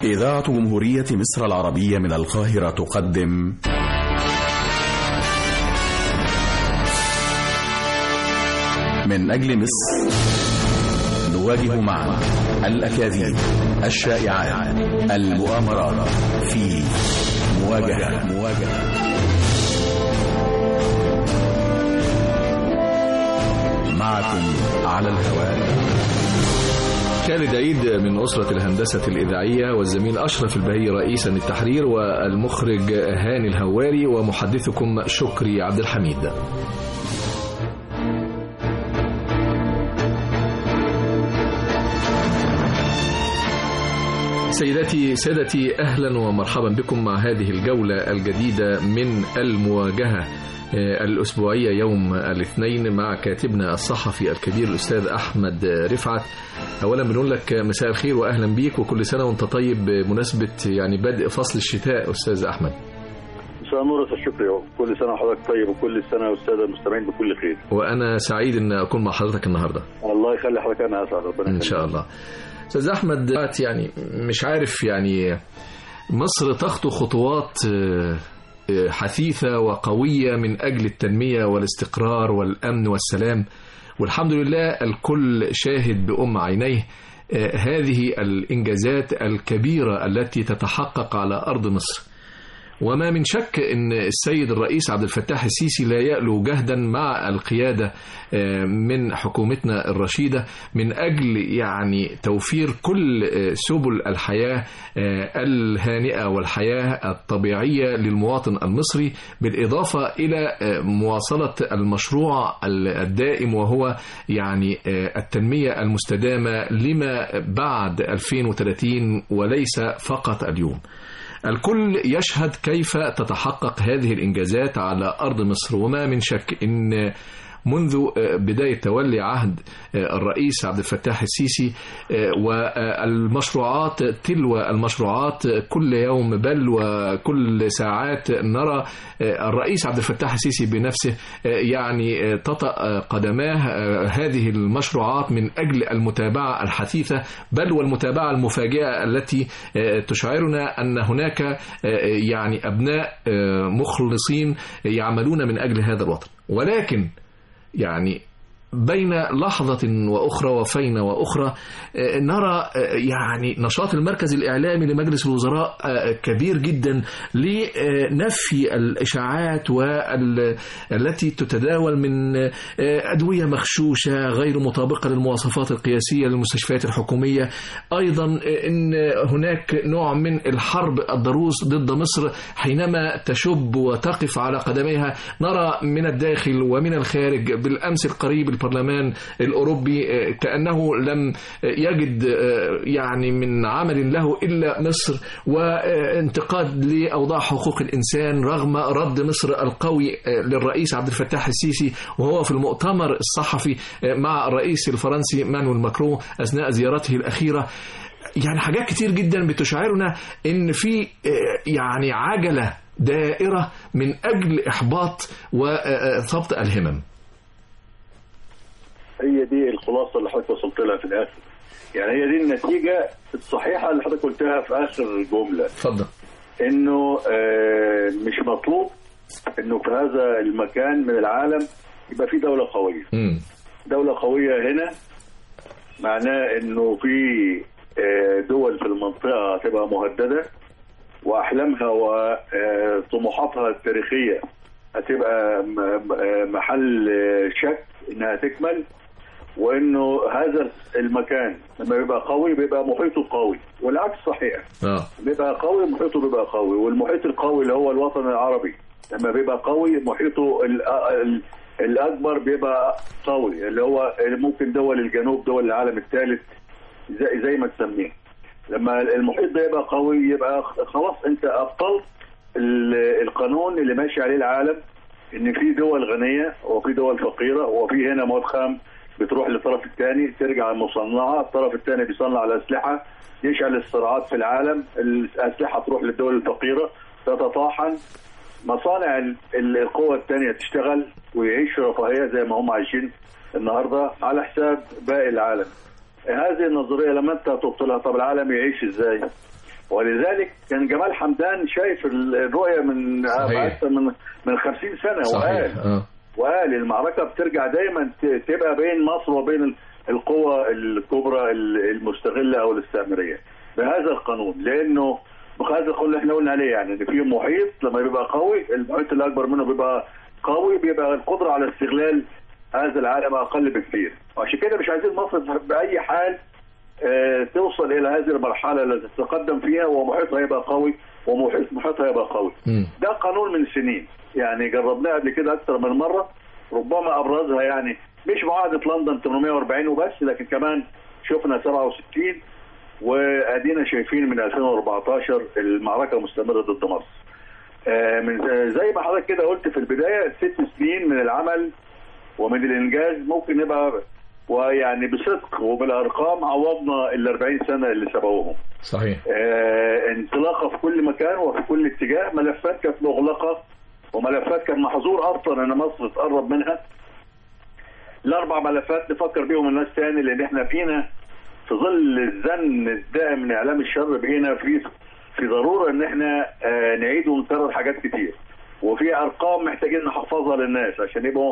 إذاعة جمهورية مصر العربية من القاهرة تقدم من أجل مصر نواجه معا الأكاذيب الشائعات المؤامرات في مواجهة مواجهة معكم على الهواء خالد عيد من أسرة الهندسة الإذاعية والزميل أشرف البهي رئيسا التحرير والمخرج هاني الهواري ومحدثكم شكري عبد الحميد سيداتي سادتي أهلا ومرحبا بكم مع هذه الجولة الجديدة من المواجهة الأسبوعية يوم الاثنين مع كاتبنا الصحفي الكبير الأستاذ أحمد رفعت أولا بنقول لك مساء الخير وأهلا بيك وكل سنة وأنت طيب بمناسبة يعني بدء فصل الشتاء أستاذ أحمد مساء النور يا شكري كل سنة وحضرتك طيب وكل سنة والسادة المستمعين بكل خير وأنا سعيد أن أكون مع حضرتك النهاردة الله يخلي حضرتك أنا أسعد ربنا إن شاء الله أستاذ أحمد يعني مش عارف يعني مصر تخطو خطوات حثيثة وقوية من أجل التنمية والاستقرار والأمن والسلام والحمد لله الكل شاهد بأم عينيه هذه الإنجازات الكبيرة التي تتحقق على أرض مصر وما من شك ان السيد الرئيس عبد الفتاح السيسي لا يألو جهدا مع القيادة من حكومتنا الرشيدة من أجل يعني توفير كل سبل الحياة الهانئة والحياة الطبيعية للمواطن المصري بالإضافة إلى مواصلة المشروع الدائم وهو يعني التنمية المستدامة لما بعد 2030 وليس فقط اليوم الكل يشهد كيف تتحقق هذه الإنجازات على أرض مصر وما من شك أن منذ بداية تولي عهد الرئيس عبد الفتاح السيسي والمشروعات تلو المشروعات كل يوم بل وكل ساعات نرى الرئيس عبد الفتاح السيسي بنفسه يعني تطأ قدماه هذه المشروعات من أجل المتابعة الحثيثة بل والمتابعة المفاجئة التي تشعرنا أن هناك يعني أبناء مخلصين يعملون من أجل هذا الوطن ولكن يعني بين لحظة وأخرى وفين وأخرى نرى يعني نشاط المركز الإعلامي لمجلس الوزراء كبير جدا لنفي الإشاعات والتي تتداول من أدوية مغشوشة غير مطابقة للمواصفات القياسية للمستشفيات الحكومية أيضا أن هناك نوع من الحرب الضروس ضد مصر حينما تشب وتقف على قدميها نرى من الداخل ومن الخارج بالأمس القريب البرلمان الأوروبي كأنه لم يجد يعني من عمل له إلا مصر وانتقاد لأوضاع حقوق الإنسان رغم رد مصر القوي للرئيس عبد الفتاح السيسي وهو في المؤتمر الصحفي مع الرئيس الفرنسي مانويل ماكرون أثناء زيارته الأخيرة يعني حاجات كتير جدا بتشعرنا ان في يعني عجله دائره من اجل احباط وثبط الهمم هي دي الخلاصه اللي حضرتك وصلت لها في الاخر يعني هي دي النتيجه الصحيحه اللي حضرتك قلتها في اخر جمله اتفضل انه آه مش مطلوب انه في هذا المكان من العالم يبقى في دوله قويه م. دوله قويه هنا معناه انه في آه دول في المنطقه هتبقى مهدده واحلامها وطموحاتها التاريخيه هتبقى محل شك انها تكمل وانه هذا المكان لما بيبقى قوي بيبقى محيطه قوي والعكس صحيح اه بيبقى قوي محيطه بيبقى قوي والمحيط القوي اللي هو الوطن العربي لما بيبقى قوي محيطه الاكبر بيبقى قوي اللي هو ممكن دول الجنوب دول العالم الثالث زي, زي ما تسميه لما المحيط ده يبقى قوي يبقى خلاص انت ابطلت القانون اللي ماشي عليه العالم ان في دول غنيه وفي دول فقيره وفي هنا مواد خام بتروح للطرف الثاني ترجع مصنعه الطرف الثاني بيصنع الاسلحه يشعل الصراعات في العالم الاسلحه تروح للدول الفقيره تتطاحن مصانع القوى الثانيه تشتغل ويعيش رفاهيه زي ما هم عايشين النهارده على حساب باقي العالم هذه النظريه لما انت تبطلها طب العالم يعيش ازاي؟ ولذلك كان جمال حمدان شايف الرؤيه من صحيح. اكثر من من 50 سنه صحيح وقال اه وقال المعركه بترجع دايما ت- تبقى بين مصر وبين القوى الكبرى المستغله او الاستعماريه بهذا القانون لانه بهذا القانون اللي احنا قلنا عليه يعني ان في محيط لما بيبقى قوي المحيط اللي اكبر منه بيبقى قوي بيبقى القدره على استغلال هذا العالم اقل بكثير وعشان كده مش عايزين مصر باي حال آه، توصل الى هذه المرحله التي تتقدم فيها ومحيطها يبقى قوي ومحيط محيطها يبقى قوي مم. ده قانون من سنين يعني جربناه قبل كده اكثر من مره ربما ابرزها يعني مش معاهده لندن 840 وبس لكن كمان شفنا 67 وادينا شايفين من 2014 المعركه مستمره ضد مصر. آه، من زي ما حضرتك كده قلت في البدايه ست سنين من العمل ومن الانجاز ممكن نبقى ويعني بصدق وبالارقام عوضنا ال 40 سنه اللي سبقوهم. صحيح آه، انطلاقه في كل مكان وفي كل اتجاه ملفات كانت مغلقه وملفات كان محظور اصلا ان مصر تقرب منها الاربع ملفات نفكر بيهم الناس تاني لان احنا فينا في ظل الزن الدائم من اعلام الشر بقينا في في ضروره ان احنا آه، نعيد ونكرر حاجات كتير وفي ارقام محتاجين نحفظها للناس عشان يبقوا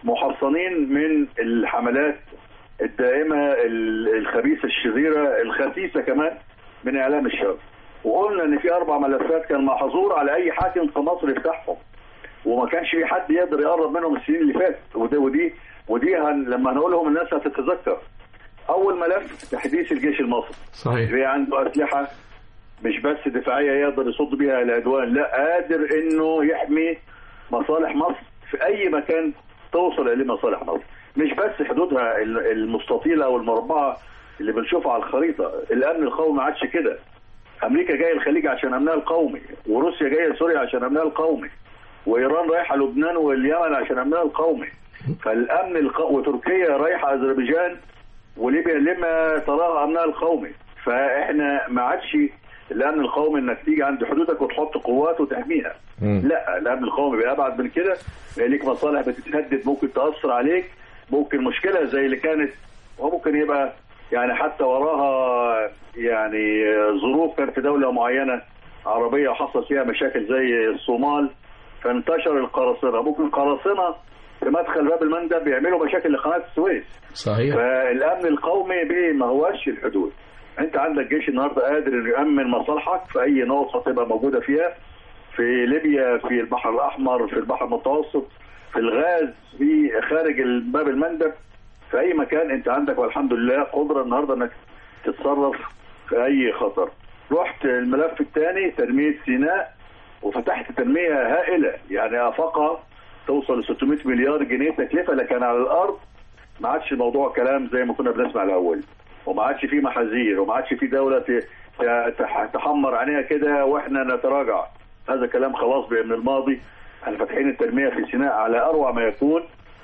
محصنين من الحملات الدائمه ال- الخبيثه الشريره الخسيسه كمان من اعلام الشر وقلنا ان في اربع ملفات كان محظور على اي حاكم في مصر يفتحهم وما كانش في حد يقدر يقرب منهم السنين اللي فاتت ودي ودي ودي هن لما هنقولهم الناس هتتذكر اول ملف تحديث الجيش المصري صحيح يبقى عنده اسلحه مش بس دفاعيه يقدر يصد بيها العدوان لا قادر انه يحمي مصالح مصر في اي مكان توصل اليه مصالح مصر مش بس حدودها ال- المستطيله او المربعه اللي بنشوفها على الخريطه الامن القومي ما عادش كده امريكا جايه الخليج عشان امنها القومي وروسيا جايه سوريا عشان امنها القومي وايران رايحه لبنان واليمن عشان امنها القومي فالامن القومي وتركيا رايحه اذربيجان وليبيا لما تراها امنها القومي فاحنا ما عادش الامن القومي انك تيجي عند حدودك وتحط قوات وتحميها مم. لا الامن القومي بقى ابعد من كده بقى ليك مصالح بتتهدد ممكن تاثر عليك ممكن مشكله زي اللي كانت وممكن يبقى يعني حتى وراها يعني ظروف كان في دوله معينه عربيه وحصل فيها مشاكل زي الصومال فانتشر القراصنه ممكن قراصنه في مدخل باب المندب بيعملوا مشاكل لقناه السويس صحيح فالامن القومي بيه ما هوش الحدود انت عندك جيش النهارده قادر انه يامن مصالحك في اي نقطه تبقى موجوده فيها في ليبيا في البحر الاحمر في البحر المتوسط في الغاز في خارج باب المندب في اي مكان انت عندك والحمد لله قدره النهارده انك تتصرف في اي خطر رحت الملف الثاني تنميه سيناء وفتحت تنميه هائله يعني افاقها توصل ل 600 مليار جنيه تكلفه لكن على الارض ما عادش الموضوع كلام زي ما كنا بنسمع الاول وما عادش فيه محاذير وما عادش فيه دوله ت- ت- تح- تحمر عينيها كده واحنا نتراجع هذا كلام خلاص بقى من الماضي احنا فاتحين التنميه في سيناء على اروع ما يكون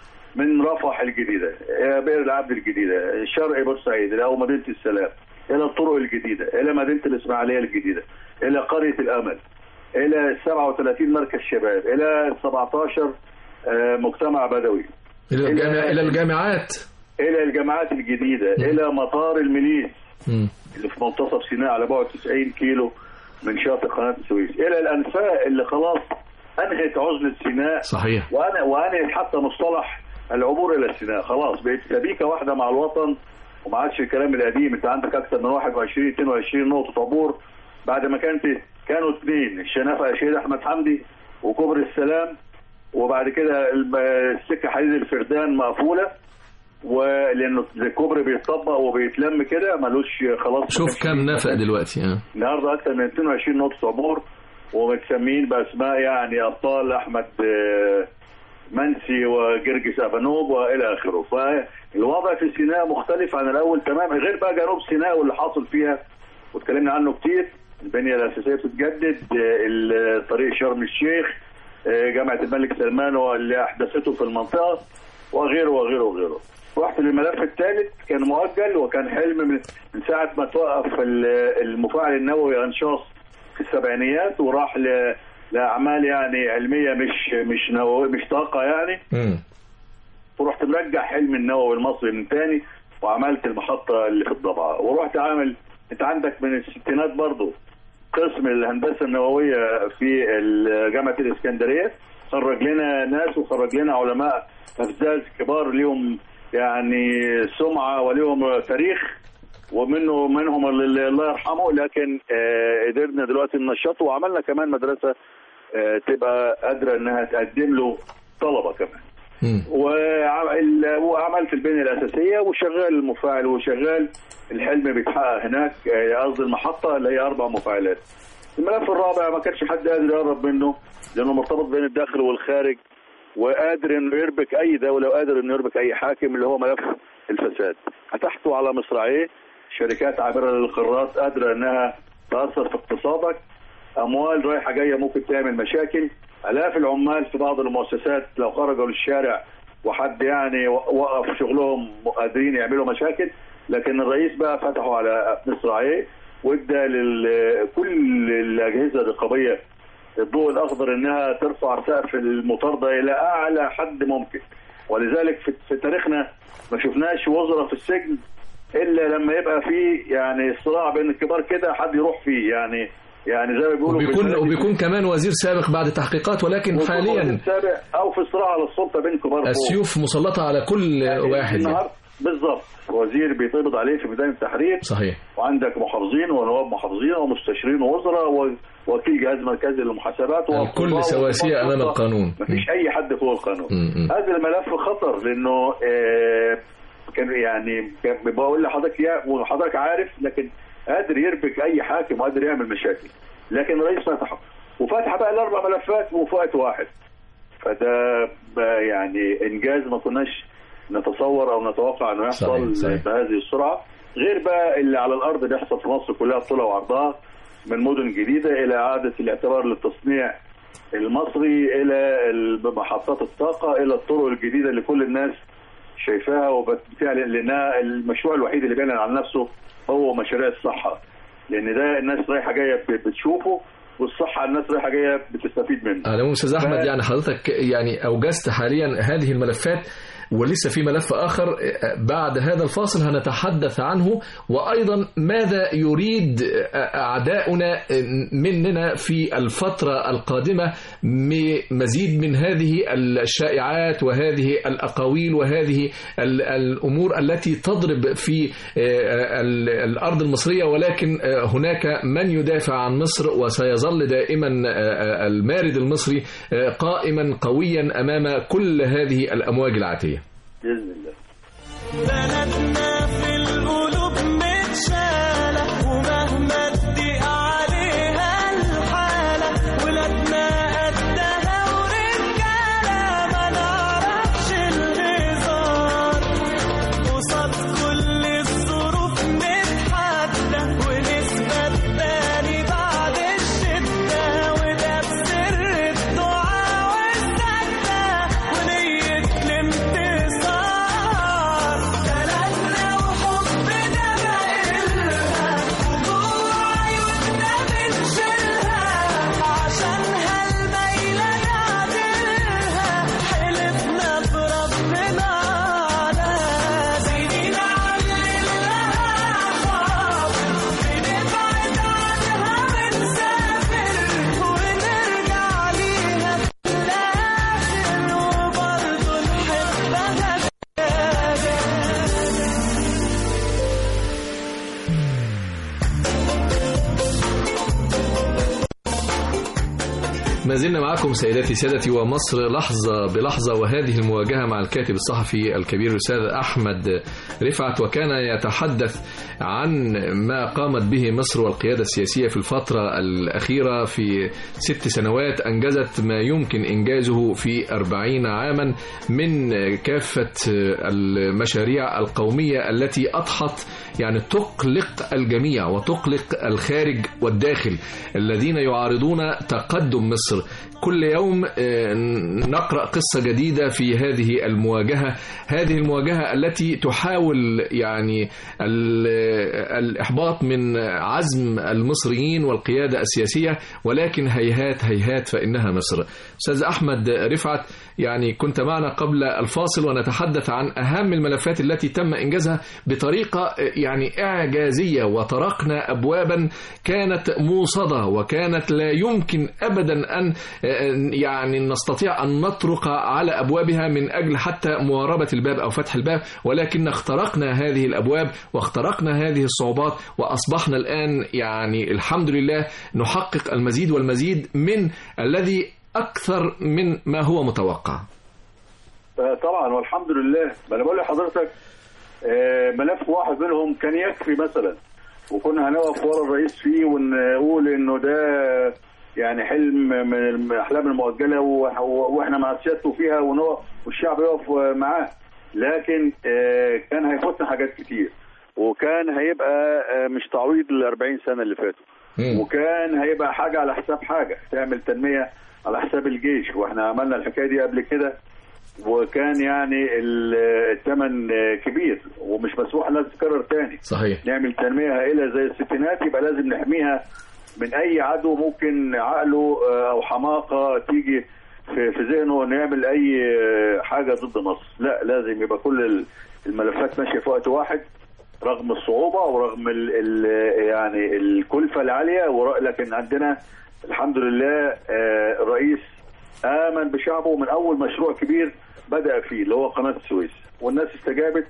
من رفح الجديده الى بئر العبد الجديده شرق بورسعيد الى مدينه السلام الى الطرق الجديده الى مدينه الاسماعيليه الجديده الى قريه الامل الى 37 مركز شباب الى 17 آه، مجتمع بدوي الى الجامع الى الجامعات الى الجامعات الجديده الى مطار المليس مم. اللي في منتصف سيناء على بعد 90 كيلو من شاطئ قناه السويس الى الانفاق اللي خلاص انهت عزله سيناء صحيح وانا وانهت حتى مصطلح العبور الى سيناء خلاص بقت سبيكه واحده مع الوطن وما عادش الكلام القديم انت عندك اكثر من 21 22 نقطه عبور بعد ما كانت كانوا اثنين الشنافه الشهيد احمد حمدي وكوبري السلام وبعد كده الب- السكه حديد الفردان مقفوله ولانه الكوبري بيتطبق وبيتلم كده ملوش خلاص ما شوف كانش كم فيه نفق دلوقتي اه النهارده اكثر من 22 نقطه عبور ومتسمين باسماء يعني ابطال احمد آه، منسي وجرجس افانوب والى اخره فالوضع في سيناء مختلف عن الاول تماما غير بقى جنوب سيناء واللي حاصل فيها واتكلمنا عنه كتير البنيه الاساسيه بتتجدد آه، ال- طريق شرم الشيخ آه، جامعه الملك سلمان واللي احدثته في المنطقه وغيره وغيره وغيره رحت للملف الثالث كان مؤجل وكان حلم من من ساعه ما توقف ال- المفاعل النووي انشاص في السبعينيات وراح ل- لاعمال يعني علميه مش مش نووي مش طاقه يعني مم. ورحت مرجع حلم النووي المصري من تاني وعملت المحطه اللي في الضبعه ورحت عامل انت عندك من الستينات برضه قسم الهندسه النوويه في ال- جامعه الاسكندريه خرج لنا ناس وخرج لنا علماء افزاز كبار ليهم يعني سمعه وليهم تاريخ ومنه منهم اللي الله يرحمه لكن آه، قدرنا دلوقتي ننشطه وعملنا كمان مدرسه آه، تبقى قادره انها تقدم له طلبه كمان مم. وعمل- وعملت البنيه الاساسيه وشغال المفاعل وشغال الحلم بيتحقق هناك آه، قصدي المحطه اللي هي اربع مفاعلات. الملف الرابع ما كانش حد قادر يقرب منه لانه مرتبط بين الداخل والخارج وقادر انه يربك اي دوله وقادر انه يربك اي حاكم اللي هو ملف الفساد. فتحته على مصراعيه شركات عابره للقارات قادره انها تاثر في اقتصادك اموال رايحه جايه ممكن تعمل مشاكل الاف العمال في بعض المؤسسات لو خرجوا للشارع وحد يعني وقف شغلهم قادرين يعملوا مشاكل لكن الرئيس بقى فتحوا على مصراعيه وادى لكل الاجهزه الرقابيه الضوء الاخضر انها ترفع سقف المطارده الى اعلى حد ممكن ولذلك في, في تاريخنا ما شفناش وزراء في السجن الا لما يبقى في يعني صراع بين الكبار كده حد يروح فيه يعني يعني زي ما بيقولوا وبيكون بالبلدي- وبيكون كمان وزير سابق بعد تحقيقات ولكن ويكون حاليا السابق او في صراع على السلطه بين كبار فوق. السيوف مسلطة على كل يعني واحد يعني. النهارده بالظبط وزير بيتقبض عليه في ميدان التحرير صحيح وعندك محافظين ونواب محافظين ومستشارين ووزراء ووكيل جهاز مركزي للمحاسبات الكل وقضاء سواسية وقضاء. أمام القانون مفيش اي حد فوق القانون م- م. هذا الملف خطر لانه آه، كان يعني كان بقول لحضرتك يا وحضرتك عارف لكن قادر يربك اي حاكم وقادر يعمل مشاكل لكن الرئيس فتحه وفتح بقى الاربع ملفات وفي وقت واحد فده بقى يعني انجاز ما كناش نتصور او نتوقع انه يحصل صحيح، صحيح. بهذه السرعه غير بقى اللي على الارض بيحصل في مصر كلها طولها وعرضها من مدن جديده الى اعاده الاعتبار للتصنيع المصري الى محطات الطاقه الى الطرق الجديده اللي كل الناس شايفاها وبتعلن لانها المشروع الوحيد اللي بيعلن عن نفسه هو مشاريع الصحه لان ده الناس رايحه جايه بتشوفه والصحه الناس رايحه جايه بتستفيد منه على العموم استاذ احمد ف- يعني حضرتك يعني اوجزت حاليا هذه الملفات ولسه في ملف اخر بعد هذا الفاصل هنتحدث عنه وايضا ماذا يريد اعداؤنا مننا في الفتره القادمه مزيد من هذه الشائعات وهذه الاقاويل وهذه ال- الامور التي تضرب في ال- الارض المصريه ولكن هناك من يدافع عن مصر وسيظل دائما المارد المصري قائما قويا امام كل هذه الامواج العاتيه باذن الله بلدنا في القلوب متشالة ومهما تضيق عليها الحالة ولادنا قدها ورجالة ما نعرفش الهزار قصاد كل الظروف نتحدى ونثبت تاني بعد الشدة وده بسر الدعاء والسجدة ونية الانتصار بلدنا وحبنا بقلها ودموع عيوننا بنشيلها عشانها الميلة نعدلها حلفنا بربنا على سنين عملناها حاضر بنبعد عنها بنسافر ونرجع ليها في الآخر وبرضه نحبها ما زلنا معكم سيداتي سادتي ومصر لحظة بلحظة وهذه المواجهة مع الكاتب الصحفي الكبير الأستاذ أحمد رفعت وكان يتحدث عن ما قامت به مصر والقيادة السياسية في الفترة الأخيرة في ست سنوات أنجزت ما يمكن إنجازه في أربعين عاما من كافة المشاريع القومية التي أضحت يعني تقلق الجميع وتقلق الخارج والداخل الذين يعارضون تقدم مصر كل يوم آه، نقرأ قصة جديدة في هذه المواجهة هذه المواجهة التي تحاول يعني ال- الإحباط من عزم المصريين والقيادة السياسية ولكن هيهات هيهات فإنها مصر أستاذ أحمد رفعت يعني كنت معنا قبل الفاصل ونتحدث عن أهم الملفات التي تم إنجازها بطريقة يعني إعجازية وطرقنا أبوابا كانت موصدة وكانت لا يمكن أبدا أن يعني نستطيع أن نطرق على أبوابها من أجل حتى مواربة الباب أو فتح الباب ولكن اخترقنا هذه الأبواب واخترقنا هذه الصعوبات وأصبحنا الآن يعني الحمد لله نحقق المزيد والمزيد من الذي أكثر من ما هو متوقع آه، طبعا والحمد لله ما انا بقول لحضرتك آه، ملف واحد منهم كان يكفي مثلا وكنا هنقف ورا الرئيس فيه ونقول انه ده يعني حلم من الاحلام المؤجله وح- واحنا مع سيادته فيها ونقف والشعب يقف معاه لكن آه، كان هيفوتنا حاجات كتير وكان هيبقى آه، مش تعويض لل 40 سنه اللي فاتوا وكان هيبقى حاجه على حساب حاجه تعمل تنميه على حساب الجيش واحنا عملنا الحكايه دي قبل كده وكان يعني ال- الثمن كبير ومش مسموح انها تتكرر تاني صحيح نعمل تنميه هائله زي الستينات يبقى لازم نحميها من اي عدو ممكن عقله آه، او حماقه تيجي في في ذهنه انه يعمل اي آه، حاجه ضد مصر لا لازم يبقى كل ال- الملفات ماشيه في وقت واحد رغم الصعوبه ورغم ال ال يعني الكلفه العاليه ور- لكن عندنا الحمد لله آه، الرئيس امن بشعبه من اول مشروع كبير بدا فيه اللي هو قناه السويس والناس استجابت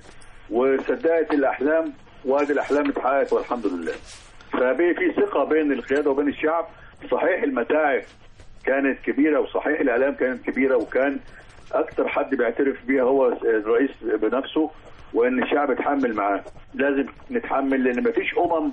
وصدقت الاحلام وادي الاحلام اتحققت والحمد لله فبقي في ثقه بين القياده وبين الشعب صحيح المتاعب كانت كبيره وصحيح الاعلام كانت كبيره وكان اكتر حد بيعترف بيها هو الرئيس بنفسه وان الشعب اتحمل معاه لازم نتحمل لان مفيش امم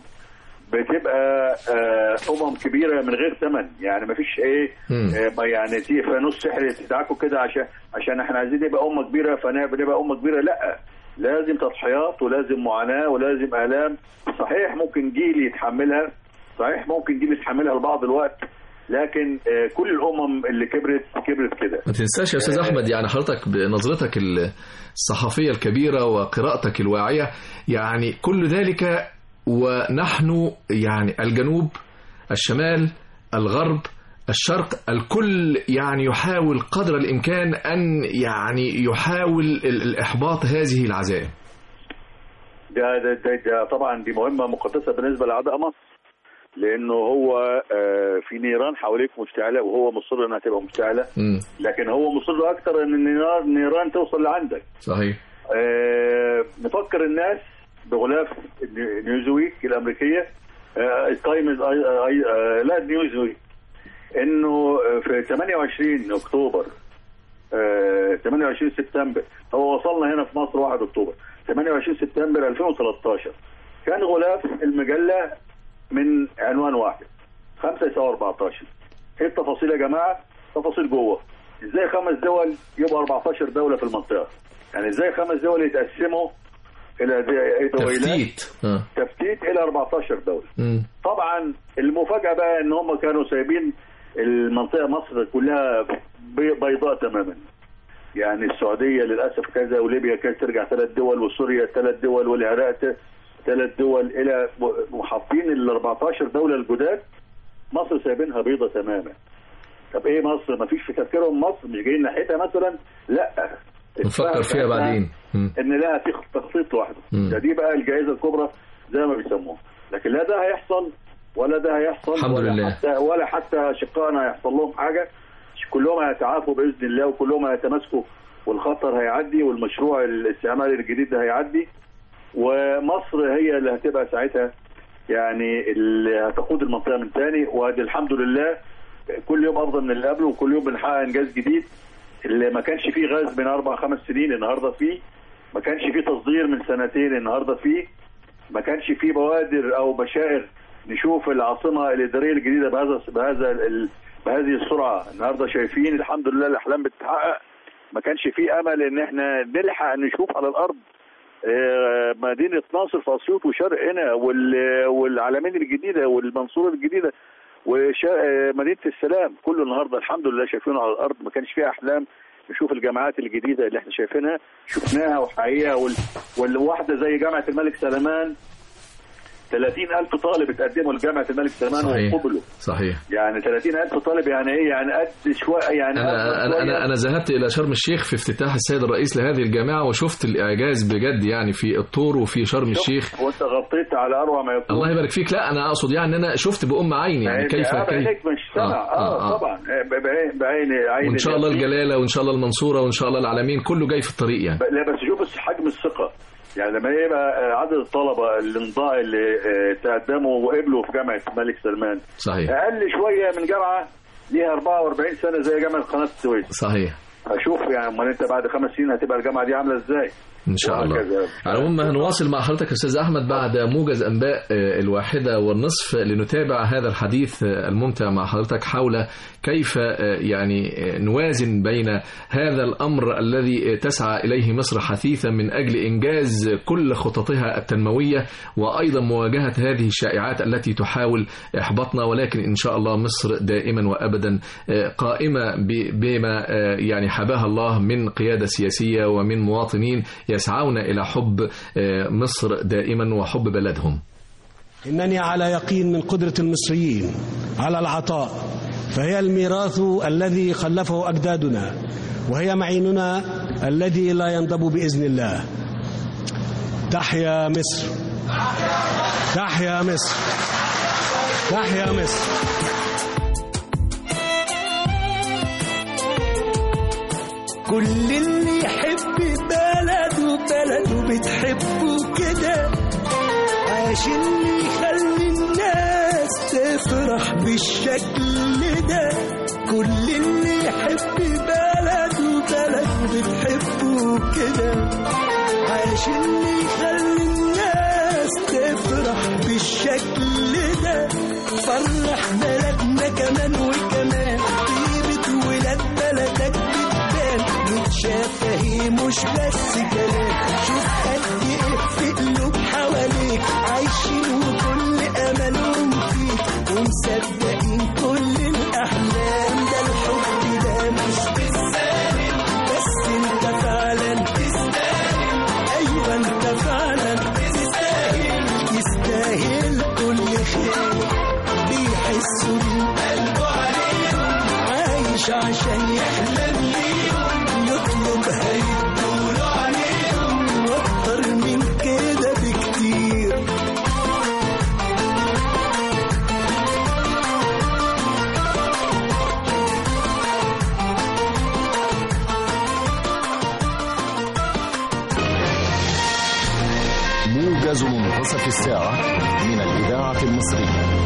بتبقى آه، امم كبيره من غير ثمن يعني مفيش ايه مم. آه، ما يعني تيجي فانوس سحر تدعكوا كده عشان عشان احنا عايزين نبقى امه كبيره فنبقى امه كبيره لا لازم تضحيات ولازم معاناه ولازم الام صحيح ممكن جيل يتحملها صحيح ممكن جيل يتحملها لبعض الوقت لكن آه، كل الامم اللي كبرت كبرت كده ما تنساش يا استاذ احمد يعني حضرتك بنظرتك الصحفيه الكبيره وقراءتك الواعيه يعني كل ذلك ونحن يعني الجنوب الشمال الغرب الشرق الكل يعني يحاول قدر الامكان ان يعني يحاول ال- الاحباط هذه العزائم ده, ده, ده, ده طبعا دي مهمه مقدسه بالنسبه لاعداء مصر لانه هو آه، في نيران حواليك مشتعله وهو مصر انها تبقى مشتعله امم لكن هو مصر اكتر ان النيران النيران توصل لعندك صحيح آه، نفكر الناس بغلاف نيوزويك الامريكيه آه، التايمز آي- آي- آه، لا نيوزويك انه في 28 اكتوبر آه، 28 سبتمبر هو وصلنا هنا في مصر 1 اكتوبر 28 سبتمبر 2013 كان غلاف المجله من عنوان واحد 5 يساوي 14 ايه التفاصيل يا جماعه؟ تفاصيل جوه ازاي خمس دول يبقى 14 دوله في المنطقه يعني ازاي خمس دول يتقسموا الى دي- دويلات تفتيت اه تفتيت الى 14 دوله مم. طبعا المفاجاه بقى ان هم كانوا سايبين المنطقه مصر كلها بي- بيضاء تماما يعني السعوديه للاسف كذا وليبيا كانت ترجع ثلاث دول وسوريا ثلاث دول والعراق ثلاث دول الى وحاطين ال 14 دوله الجداد مصر سايبينها بيضة تماما طب ايه مصر ما فيش في تفكيرهم مصر مش جايين ناحيتها مثلا لا نفكر فيها بعدين مم. ان لها في تخطيط لوحده مم. ده دي بقى الجائزه الكبرى زي ما بيسموها لكن لا ده هيحصل ولا ده هيحصل الحمد ولا لله. حتى ولا حتى اشقائنا هيحصل لهم حاجه كلهم هيتعافوا باذن الله وكلهم هيتماسكوا والخطر هيعدي والمشروع الاستعماري الجديد ده هيعدي ومصر هي اللي هتبقى ساعتها يعني اللي هتقود المنطقه من تاني وادي الحمد لله كل يوم افضل من اللي قبله وكل يوم بنحقق انجاز جديد اللي ما كانش فيه غاز من اربع خمس سنين النهارده فيه ما كانش فيه تصدير من سنتين النهارده فيه ما كانش فيه بوادر او بشائر نشوف العاصمه الاداريه الجديده بهذا بهذا ال- بهذه السرعه النهارده شايفين الحمد لله الاحلام بتتحقق ما كانش فيه امل ان احنا نلحق نشوف على الارض آه، مدينه ناصر في اسيوط وشرق هنا وال- والعلمين الجديده والمنصوره الجديده ومدينه السلام كله النهارده الحمد لله شايفينه على الارض ما كانش فيها احلام نشوف الجامعات الجديده اللي احنا شايفينها شفناها وحقيقه وال... والواحده زي جامعه الملك سلمان 30000 طالب اتقدموا لجامعه الملك سلمان صحيح. وقبلوا صحيح يعني 30000 طالب يعني ايه يعني قد شويه يعني أنا أنا أنا أنا ذهبت إلى شرم الشيخ في افتتاح السيد الرئيس لهذه الجامعة وشفت الإعجاز بجد يعني في الطور وفي شرم الشيخ وانت غطيت على اروع ما يكون الله يبارك فيك لا أنا أقصد يعني إن أنا شفت بأم عيني يعني كيف آه، كيف بعينك مش سمع آه، اه, آه، آه. طبعا آه، بعين بعين عين وإن شاء الله اليقين. الجلالة وإن شاء الله المنصورة وإن شاء الله العالمين كله جاي في الطريق يعني لا بس شوف بس حجم الثقه يعني لما يبقى عدد الطلبه اللي انضاء اللي آه، تقدموا وقبلوا في جامعه الملك سلمان صحيح اقل شويه من جامعه ليها 44 سنه زي جامعه قناه السويس صحيح فشوف يعني امال انت بعد خمس سنين هتبقى الجامعه دي عامله ازاي؟ ان شاء الله وهكذا. على العموم هنواصل مع حضرتك استاذ احمد بعد موجز انباء آه، الواحده والنصف لنتابع هذا الحديث آه، الممتع مع حضرتك حول كيف آه، يعني آه، نوازن بين هذا الامر الذي آه، تسعى اليه مصر حثيثا من اجل انجاز كل خططها التنمويه وايضا مواجهه هذه الشائعات التي تحاول احباطنا ولكن ان شاء الله مصر دائما وابدا آه، قائمه ب- بما آه، يعني حباها الله من قياده سياسيه ومن مواطنين يسعون الى حب آه، مصر دائما وحب بلدهم. إنني على يقين من قدرة المصريين على العطاء فهي الميراث الذي خلفه أجدادنا وهي معيننا الذي لا ينضب بإذن الله تحيا مصر تحيا مصر تحيا مصر كل اللي يحب بلده بلده بتحبه كده عشان يخلي الناس تفرح بالشكل ده كل اللي يحب بلده بلده بتحبه كده عشان يخلي الناس تفرح بالشكل ده فرح بلدنا كمان وكمان طيبة ولاد بلدك بتبان متشاف اهي مش بس كلام شوف قد ايه في قلوب حواليك عايشين وكل املهم فيك ومصدقين كل الاحلام ده الحب ده مش بالسالم بس انت فعلا تستاهل ايوه انت فعلا تستاهل تستاهل كل خير بيحسوا بيه قلبه عليهم عايش عشان يحلم ليهم يطلب هيدوله عليهم واكتر من كده بكتير موجز منتصف الساعة من الإذاعة المصرية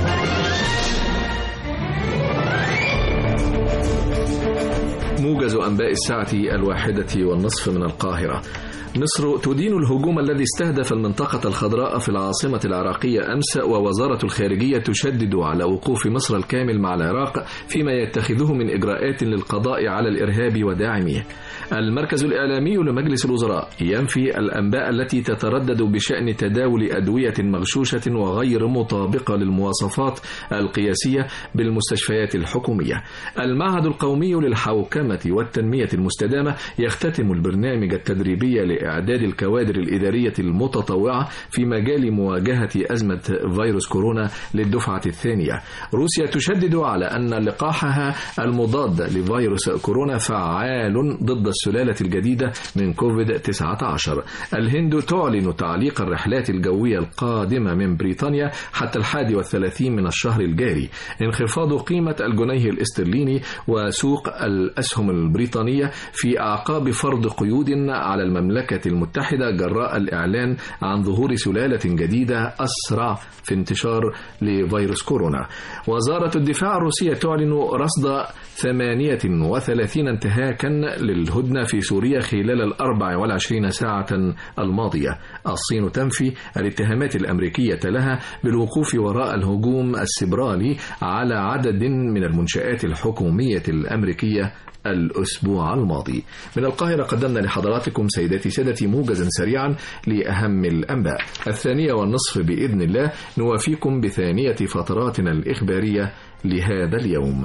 موجز أنباء الساعة الواحدة والنصف من القاهرة مصر تدين الهجوم الذي استهدف المنطقة الخضراء في العاصمة العراقية أمس ووزارة الخارجية تشدد على وقوف مصر الكامل مع العراق فيما يتخذه من إجراءات للقضاء على الإرهاب وداعميه المركز الإعلامي لمجلس الوزراء ينفي الأنباء التي تتردد بشأن تداول أدوية مغشوشة وغير مطابقة للمواصفات القياسية بالمستشفيات الحكومية المعهد القومي للحوكمة والتنمية المستدامة يختتم البرنامج التدريبي لإعداد الكوادر الإدارية المتطوعة في مجال مواجهة أزمة فيروس كورونا للدفعة الثانية روسيا تشدد على أن لقاحها المضاد لفيروس كورونا فعال ضد السلالة الجديدة من كوفيد 19 الهند تعلن تعليق الرحلات الجوية القادمة من بريطانيا حتى الحادي والثلاثين من الشهر الجاري انخفاض قيمة الجنيه الاسترليني وسوق الأسهم البريطانية في أعقاب فرض قيود على المملكة المتحدة جراء الإعلان عن ظهور سلالة جديدة أسرع في انتشار لفيروس كورونا وزارة الدفاع الروسية تعلن رصد 38 انتهاكا للهدنة في سوريا خلال الأربع والعشرين ساعة الماضية الصين تنفي الاتهامات الأمريكية لها بالوقوف وراء الهجوم السبرالي على عدد من المنشآت الحكومية الأمريكية الأسبوع الماضي من القاهرة قدمنا لحضراتكم سيداتي سادتي موجزا سريعا لأهم الأنباء الثانية والنصف بإذن الله نوافيكم بثانية فتراتنا الإخبارية لهذا اليوم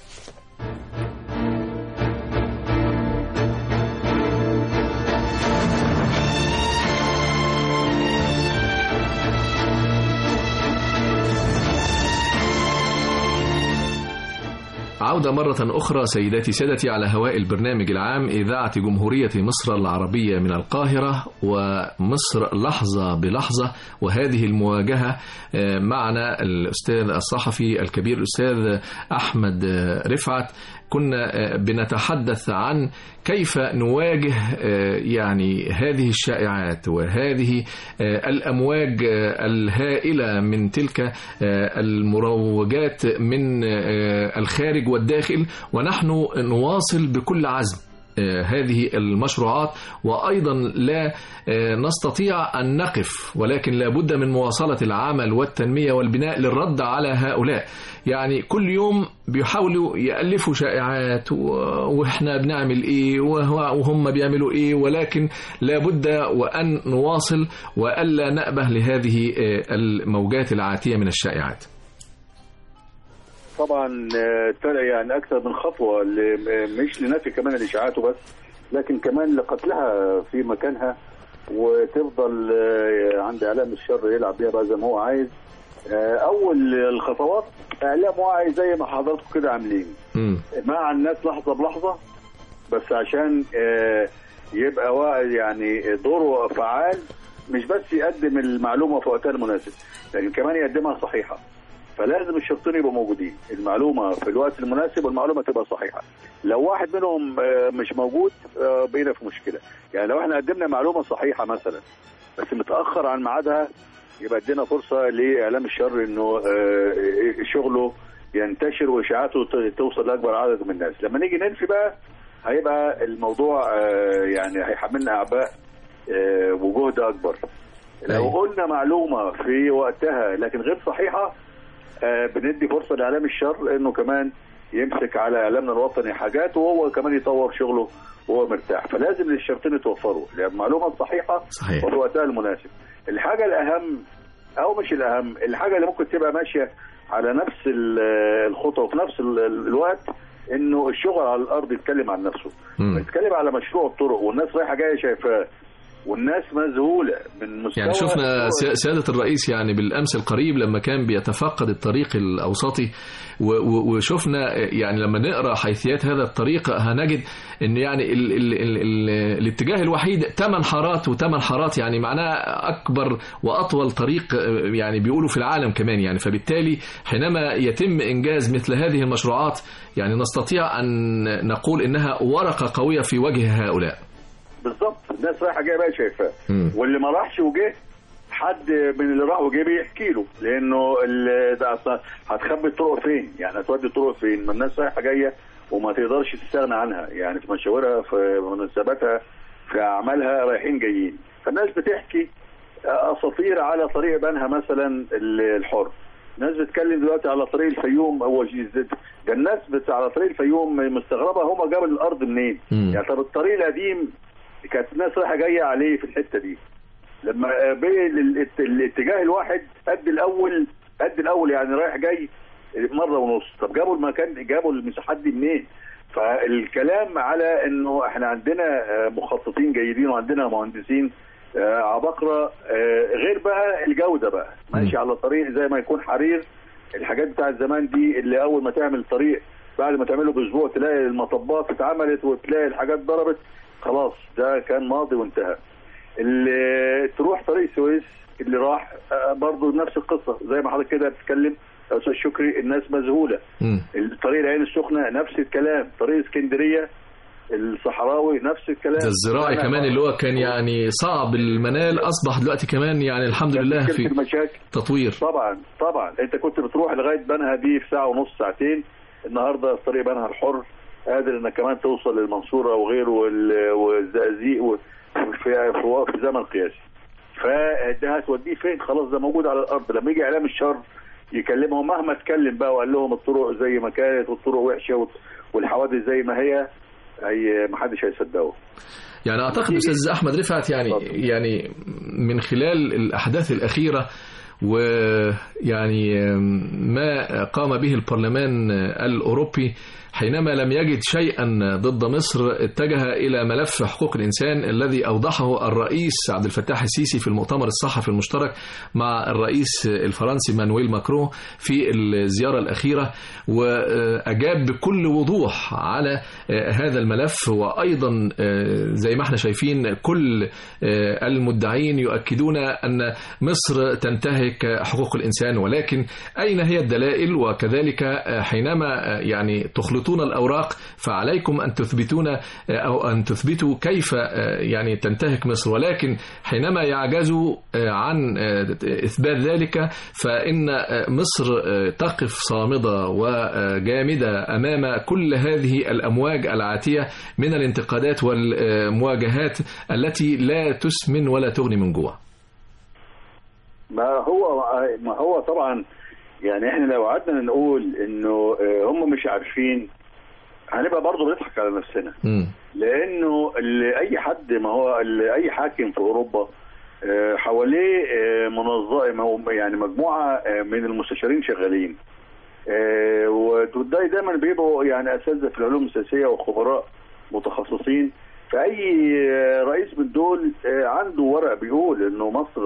عودة مرة أخرى سيداتي سادتي على هواء البرنامج العام إذاعة جمهورية مصر العربية من القاهرة ومصر لحظة بلحظة وهذه المواجهة آه، معنا الأستاذ الصحفي الكبير الأستاذ أحمد آه، رفعت كنا آه، بنتحدث عن كيف نواجه آه، يعني هذه الشائعات وهذه آه، الأمواج آه، الهائلة من تلك آه، المروجات من آه، الخارج والداخل ونحن نواصل بكل عزم آه، هذه المشروعات وأيضا لا آه، نستطيع أن نقف ولكن لابد من مواصلة العمل والتنمية والبناء للرد على هؤلاء يعني كل يوم بيحاولوا يألفوا شائعات و- وإحنا بنعمل إيه وهو- وهم بيعملوا إيه ولكن لابد وأن نواصل وألا نأبه لهذه آه، الموجات العاتية من الشائعات طبعا آه، ترى يعني اكثر من خطوه ل- آه، مش لنفي كمان الاشاعات وبس لكن كمان لقتلها في مكانها وتفضل آه، عند اعلام الشر يلعب بيها بقى زي ما هو عايز آه، اول الخطوات اعلام واعي زي ما حضراتكم كده عاملين مم. مع الناس لحظه بلحظه بس عشان آه، يبقى واعي يعني دوره فعال مش بس يقدم المعلومه في وقتها المناسب لكن كمان يقدمها صحيحه فلازم الشرطين يبقوا موجودين المعلومه في الوقت المناسب والمعلومه تبقى صحيحه لو واحد منهم آه، مش موجود آه، بقينا في مشكله يعني لو احنا قدمنا معلومه صحيحه مثلا بس متاخر عن ميعادها يبقى ادينا فرصه لاعلام الشر انه آه، شغله ينتشر واشاعاته ت- توصل لاكبر عدد من الناس لما نيجي ننفي بقى هيبقى الموضوع آه، يعني هيحملنا اعباء آه، وجهد اكبر لو أيوة. قلنا معلومه في وقتها لكن غير صحيحه آه، بندي فرصه لاعلام الشر انه كمان يمسك على اعلامنا الوطني حاجات وهو كمان يطور شغله وهو مرتاح فلازم للشرطين يتوفروا المعلومه الصحيحه صحيح وفي وقتها المناسب الحاجه الاهم او مش الاهم الحاجه اللي ممكن تبقى ماشيه على نفس ال- الخطى وفي نفس ال- الوقت انه الشغل على الارض يتكلم عن نفسه مم. يتكلم على مشروع الطرق والناس رايحه جايه شايفاه والناس مذهوله من مستوى يعني شفنا الطرق. سي- سيادة الرئيس يعني بالأمس القريب لما كان بيتفقد الطريق الأوسطي و- و- وشفنا يعني لما نقرأ حيثيات هذا الطريق هنجد أن يعني ال ال ال ال الاتجاه الوحيد ثمان حارات وثمان حارات يعني معناه أكبر وأطول طريق يعني بيقولوا في العالم كمان يعني فبالتالي حينما يتم إنجاز مثل هذه المشروعات يعني نستطيع أن نقول إنها ورقة قوية في وجه هؤلاء بالظبط الناس رايحه جايه بقى شايفاه مم. واللي ما راحش وجه حد من اللي راح وجه بيحكي له لانه ال- ده أصلاً هتخبي الطرق فين يعني هتودي الطرق فين ما الناس رايحه جايه وما تقدرش تستغنى عنها يعني في مشاورها في مناسباتها في اعمالها رايحين جايين فالناس بتحكي اساطير على طريق بنها مثلا ال- الحر ناس بتتكلم دلوقتي على طريق الفيوم هو جيزة. ده الناس بت على طريق الفيوم مستغربه هم جابوا الارض منين مم. يعني طب الطريق القديم كانت الناس رايحه جايه عليه في الحته دي لما آه، بقي ال- الات- الاتجاه الواحد قد الاول قد الاول يعني رايح جاي مره ونص طب جابوا المكان جابوا المساحات دي منين فالكلام على انه احنا عندنا آه، مخططين جيدين وعندنا مهندسين آه، عباقره آه، غير بقى الجوده بقى ماشي على طريق زي ما يكون حرير الحاجات بتاعت زمان دي اللي اول ما تعمل طريق بعد ما تعمله باسبوع تلاقي المطبات اتعملت وتلاقي الحاجات ضربت خلاص ده كان ماضي وانتهى اللي تروح طريق السويس اللي راح آه، برضه نفس القصه زي ما حضرتك كده بتتكلم يا استاذ شكري الناس مذهوله مم. الطريق العين السخنه نفس الكلام طريق اسكندريه الصحراوي نفس الكلام ده الزراعي أنا- كمان اللي هو كان يعني صعب المنال اصبح دلوقتي كمان يعني الحمد لله مشكلة في المشاكل تطوير طبعا طبعا انت كنت بتروح لغايه بنها دي في ساعه ونص ساعتين النهارده طريق بنها الحر قادر انك كمان توصل للمنصوره وغيره وال- والزقازيق و- في في في زمن قياسي فده هتوديه فين خلاص ده موجود على الارض لما يجي اعلام الشر يكلمهم مهما اتكلم بقى وقال لهم الطرق زي ما كانت والطرق وحشه وال- والحوادث زي ما هي هي محدش هيصدقه يعني اعتقد استاذ احمد رفعت يعني اتفضل. يعني من خلال الاحداث الاخيره ويعني ما قام به البرلمان الأوروبي حينما لم يجد شيئا ضد مصر اتجه إلى ملف حقوق الإنسان الذي أوضحه الرئيس عبد الفتاح السيسي في المؤتمر الصحفي المشترك مع الرئيس الفرنسي مانويل ماكرون في الزيارة الأخيرة وأجاب بكل وضوح على هذا الملف وأيضا زي ما احنا شايفين كل المدعين يؤكدون أن مصر تنتهك حقوق الإنسان ولكن أين هي الدلائل وكذلك حينما يعني تخلطون الأوراق فعليكم أن تثبتون أو أن تثبتوا كيف يعني تنتهك مصر ولكن حينما يعجزوا عن إثبات ذلك فإن مصر تقف صامدة وجامدة أمام كل هذه الأمواج العاتية من الانتقادات والمواجهات التي لا تسمن ولا تغني من جوع ما هو ما هو طبعا يعني احنا لو قعدنا نقول انه هم مش عارفين هنبقى برضه بنضحك على نفسنا م. لانه اللي اي حد ما هو اللي اي حاكم في اوروبا حواليه منظمه يعني مجموعه من المستشارين شغالين وده دايما بيبقوا يعني اساتذه في العلوم السياسيه وخبراء متخصصين فاي رئيس من دول عنده ورق بيقول انه مصر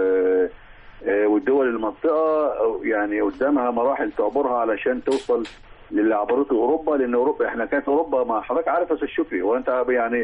والدول المنطقه يعني قدامها مراحل تعبرها علشان توصل للي عبرته اوروبا لان اوروبا احنا كانت اوروبا ما حضرتك عارف يا استاذ شكري وانت يعني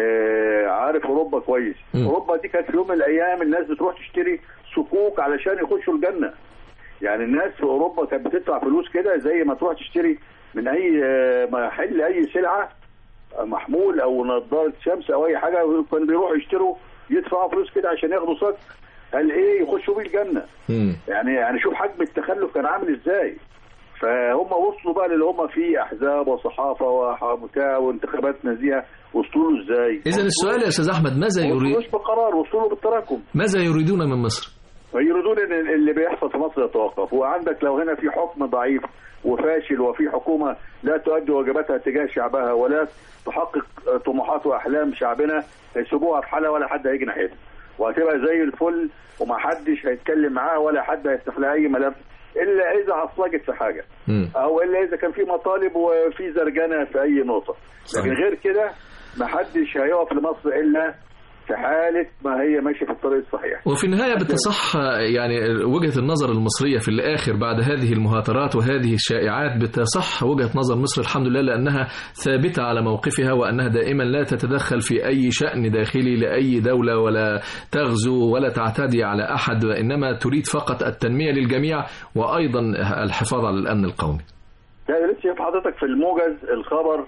عارف اوروبا كويس م. اوروبا دي كانت في يوم من الايام الناس بتروح تشتري صكوك علشان يخشوا الجنه يعني الناس في اوروبا كانت بتدفع فلوس كده زي ما تروح تشتري من اي محل اي سلعه محمول او نظاره شمس او اي حاجه كانوا بيروحوا يشتروا يدفعوا فلوس كده عشان ياخدوا صك قال ايه يخشوا بيه الجنه م. يعني يعني شوف حجم التخلف كان عامل ازاي فهم وصلوا بقى للي هم فيه احزاب وصحافه وبتاع وانتخابات نزيهه وصلوا له ازاي؟ اذا السؤال يا استاذ احمد ماذا ما يريد وصلوش بقرار وصلوا بالتراكم ماذا يريدون من مصر؟ ويريدون ان اللي بيحصل في مصر يتوقف وعندك لو هنا في حكم ضعيف وفاشل وفي حكومه لا تؤدي واجباتها تجاه شعبها ولا تحقق طموحات واحلام شعبنا هيسيبوها في حالها ولا حد هيجي ناحيتها وهتبقى زي الفل ومحدش هيتكلم معاها ولا حد هيفتح لها اي ملف الا اذا عصلجت في حاجه م. او الا اذا كان في مطالب وفي زرجنه في اي نقطه لكن صحيح. غير كده محدش هيقف لمصر الا في حاله ما هي ماشيه في الطريق الصحيح وفي النهاية بتصح يعني وجهة النظر المصرية في الآخر بعد هذه المهاترات وهذه الشائعات بتصح وجهة نظر مصر الحمد لله لأنها ثابتة على موقفها وأنها دائما لا تتدخل في أي شأن داخلي لأي دولة ولا تغزو ولا تعتدي على أحد وإنما تريد فقط التنمية للجميع وأيضا الحفاظ على الأمن القومي لا لسه شايف حضرتك في الموجز الخبر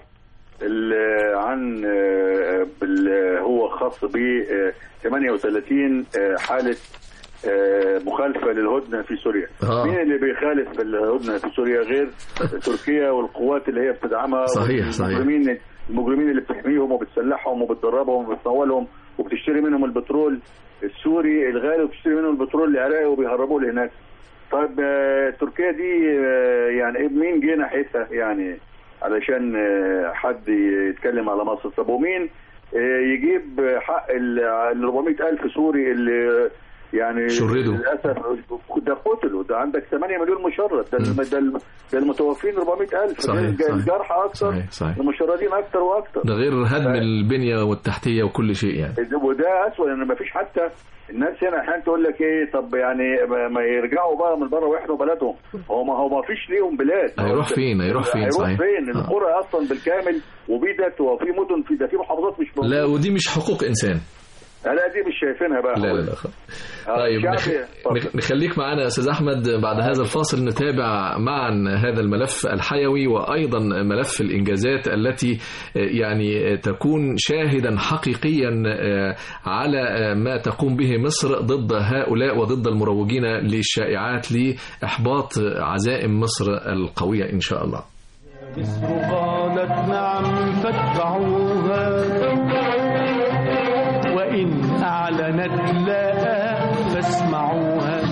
ال- عن آه، بال- هو خاص ب آه، 38 آه، حالة آه، مخالفة للهدنة في سوريا آه. مين اللي بيخالف الهدنة في سوريا غير تركيا والقوات اللي هي بتدعمها صحيح، صحيح. المجرمين المجرمين اللي بتحميهم وبتسلحهم وبتدربهم وبتمولهم وبتشتري منهم البترول السوري الغالي وبتشتري منهم البترول العراقي وبيهربوه لهناك طيب آه، تركيا دي آه، يعني إيه مين جه ناحيتها يعني علشان آه، حد يتكلم على مصر طب ومين آه، يجيب حق ال 400 ألف سوري اللي يعني شردوا. للأسف ده قتلوا ده عندك 8 مليون مشرد ده الم- ده الم- ده المتوفين 400 ألف صحيح، صحيح. الجرحى أكثر صحيح، صحيح. المشردين أكثر وأكثر ده غير هدم البنية والتحتية وكل شيء يعني وده اسوء لان ما فيش حتى الناس هنا احيانا تقول لك ايه طب يعني ما- ما يرجعوا بقى من بره ويحموا بلدهم هو ما هو ما فيش ليهم بلاد هيروح فين؟ هيروح فين؟ هيروح صحيح. فين آه. القرى اصلا بالكامل وبيدت وفي مدن في ده في محافظات مش لا موجوده ودي مش حقوق إنسان لا دي مش شايفينها بقى لا لا لا خلاص. آه، طيب شعبي. نخ... اتفضل. نخ- نخليك معنا يا استاذ احمد بعد هذا الفاصل نتابع معا هذا الملف الحيوي وايضا ملف الانجازات التي آه، يعني آه، تكون شاهدا حقيقيا آه، على آه، ما تقوم به مصر ضد هؤلاء وضد المروجين للشائعات لاحباط عزائم مصر القويه ان شاء الله. مصر قالت نعم فاتبعوها وإن أعلنت لا فاسمعوها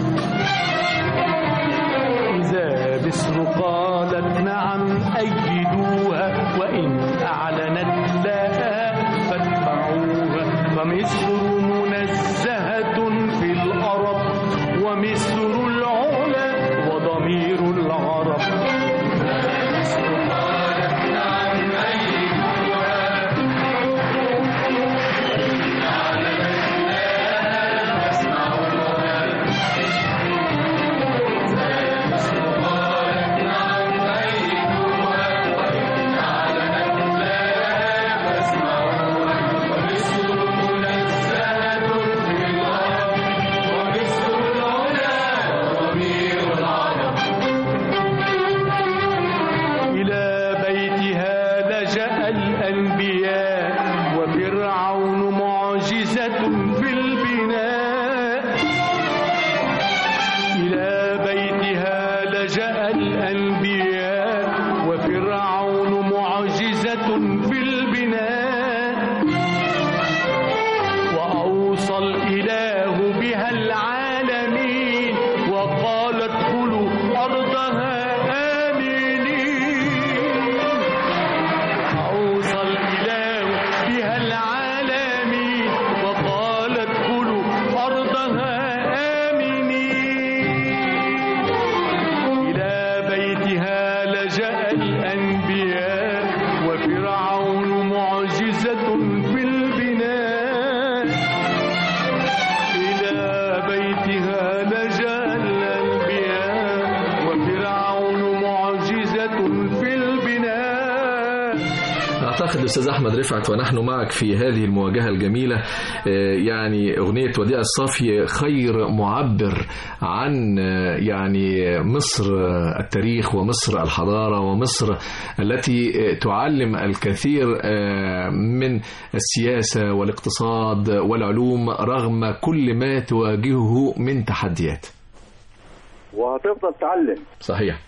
إذا مصر قالت نعم أيدوها وإن أعلنت لا فاتبعوها فمصر منزهة في الأرض ومصر الأنبياء وفرعون معجزة في البناء إلى بيتها لجأ الأنبياء وفرعون معجزة في البناء أعتقد أستاذ أحمد رفعت ونحن معك في هذه المواجهة الجميلة آه، يعني أغنية وديع الصافي خير معبر عن آه، يعني مصر آه، التاريخ ومصر الحضارة ومصر التي آه، تعلم الكثير آه، من السياسة والاقتصاد والعلوم رغم كل ما تواجهه من تحديات وهتفضل تعلم صحيح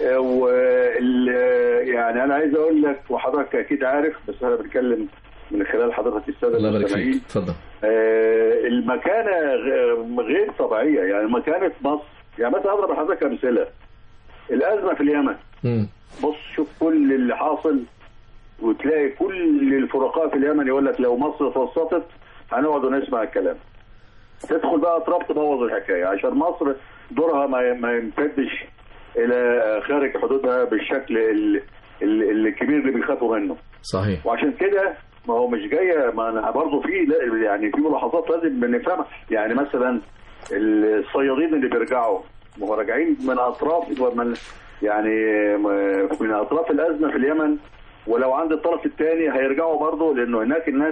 وال يعني انا عايز اقول لك وحضرتك اكيد عارف بس انا بتكلم من خلال حضرتك الساده الله يبارك المستمعين فيك اتفضل آه، المكانه غ- غير طبيعيه يعني مكانه مصر يعني مثلا اضرب لحضرتك امثله الازمه في اليمن مم. بص شوف كل اللي حاصل وتلاقي كل الفرقاء في اليمن يقول لك لو مصر توسطت هنقعد ونسمع الكلام تدخل بقى اطراف تبوظ الحكايه عشان مصر دورها ما ما يمتدش الى خارج حدودها بالشكل ال- ال- الكبير اللي بيخافوا منه صحيح وعشان كده ما هو مش جايه ما انا برضه في لا- يعني في ملاحظات لازم نفهمها يعني مثلا الصيادين اللي بيرجعوا ما هو راجعين من اطراف ومن يعني م- من اطراف الازمه في اليمن ولو عند الطرف الثاني هيرجعوا برضه لانه هناك الناس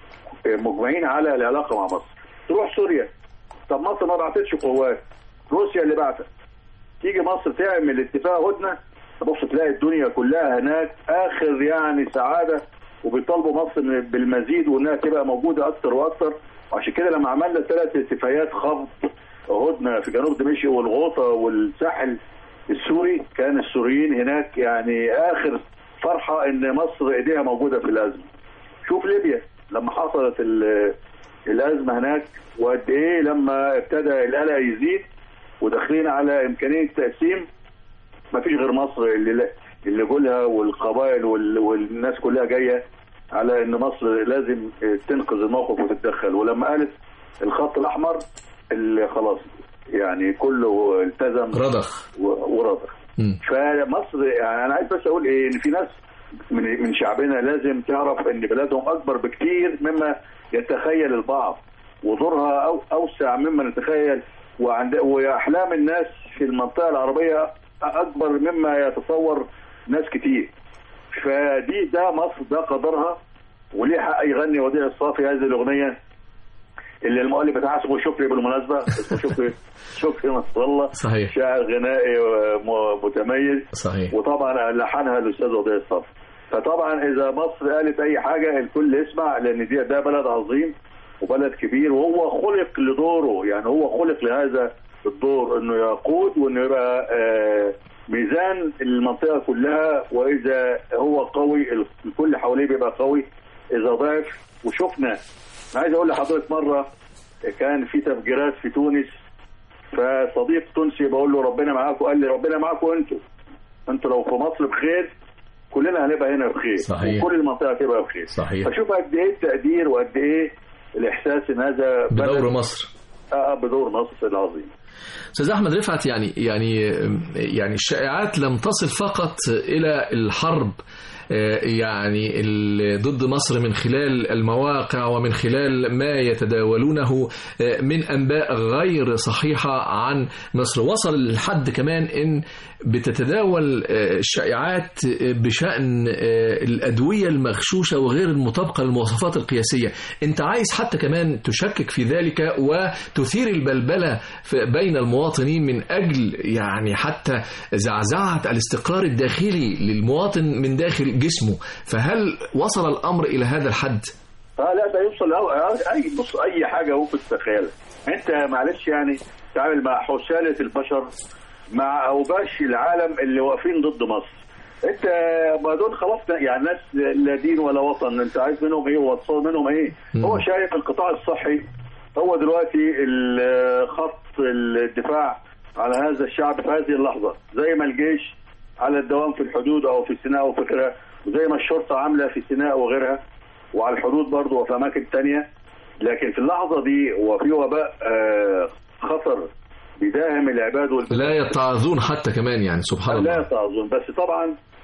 مجمعين على العلاقه مع مصر تروح سوريا طب مصر ما بعتتش قوات روسيا اللي بعتت تيجي مصر تعمل اتفاق هدنه تبص تلاقي الدنيا كلها هناك اخر يعني سعاده وبيطالبوا مصر إن- بالمزيد وانها تبقى موجوده اكتر واكتر وعشان كده لما عملنا ثلاث اتفاقيات خفض هدنه في جنوب دمشق والغوطه والساحل السوري كان السوريين هناك يعني اخر فرحه ان مصر ايديها موجوده في الازمه شوف ليبيا لما حصلت ال- الازمه هناك وقد ايه لما ابتدى القلق يزيد وداخلين على امكانيه تقسيم ما فيش غير مصر اللي اللي جولها والقبائل وال- والناس كلها جايه على ان مصر لازم تنقذ الموقف وتتدخل ولما قالت الخط الاحمر اللي خلاص يعني كله التزم رضخ و- ورضخ مم. فمصر يعني انا عايز بس اقول ايه ان في ناس من من شعبنا لازم تعرف ان بلادهم اكبر بكتير مما يتخيل البعض ودورها أو اوسع مما نتخيل وعند واحلام الناس في المنطقه العربيه اكبر مما يتصور ناس كتير فدي ده مصر ده قدرها وليه حق يغني وديع الصافي هذه الاغنيه اللي المؤلف بتاعها اسمه شكري بالمناسبه اسمه شكري شكري نصر الله صحيح. شاعر غنائي م- متميز صحيح وطبعا لحنها الاستاذ وضيع الصافي فطبعا اذا مصر قالت اي حاجه الكل يسمع لان دي ده بلد عظيم وبلد كبير وهو خلق لدوره يعني هو خلق لهذا الدور انه يقود وانه يبقى آه، ميزان المنطقه كلها واذا هو قوي الكل حواليه بيبقى قوي اذا ضعف وشفنا أنا عايز اقول لحضرتك مره كان في تفجيرات في تونس فصديق تونسي بقول له ربنا معاكم قال لي ربنا معاكم انتوا انتوا لو في مصر بخير كلنا هنبقى هنا بخير صحيح. وكل المنطقه هتبقى بخير صحيح. فشوف قد ايه التقدير وقد ايه الاحساس ان هذا بلد- بدور مصر آه بدور مصر العظيم استاذ احمد رفعت يعني يعني يعني الشائعات لم تصل فقط الى الحرب آه، يعني ال- ضد مصر من خلال المواقع ومن خلال ما يتداولونه آه، من انباء غير صحيحه عن مصر وصل لحد كمان ان بتتداول آه، الشائعات آه، بشان آه، الادويه المغشوشه وغير المطابقه للمواصفات القياسيه انت عايز حتى كمان تشكك في ذلك وتثير البلبله في- بين المواطنين من اجل يعني حتى زعزعه الاستقرار الداخلي للمواطن من داخل جسمه فهل وصل الامر الى هذا الحد اه لا ده يوصل أو اي بص اي حاجه ممكن تتخيلها انت معلش يعني تعامل مع حساله البشر مع اوباش العالم اللي واقفين ضد مصر انت ما دول خلاص يعني ناس لا دين ولا وطن انت عايز منهم ايه وتصور منهم ايه مم. هو شايف القطاع الصحي هو دلوقتي ال- خط الدفاع على هذا الشعب في هذه اللحظه زي ما الجيش على الدوام في الحدود او في سيناء وفي غيرها وزي ما الشرطه عامله في سيناء وغيرها وعلى الحدود برضه وفي اماكن تانية لكن في اللحظه دي وفي وباء آه، خطر بيداهم العباد والبلاد لا يتعظون حتى كمان يعني سبحان لا الله يتعظون بس طبعا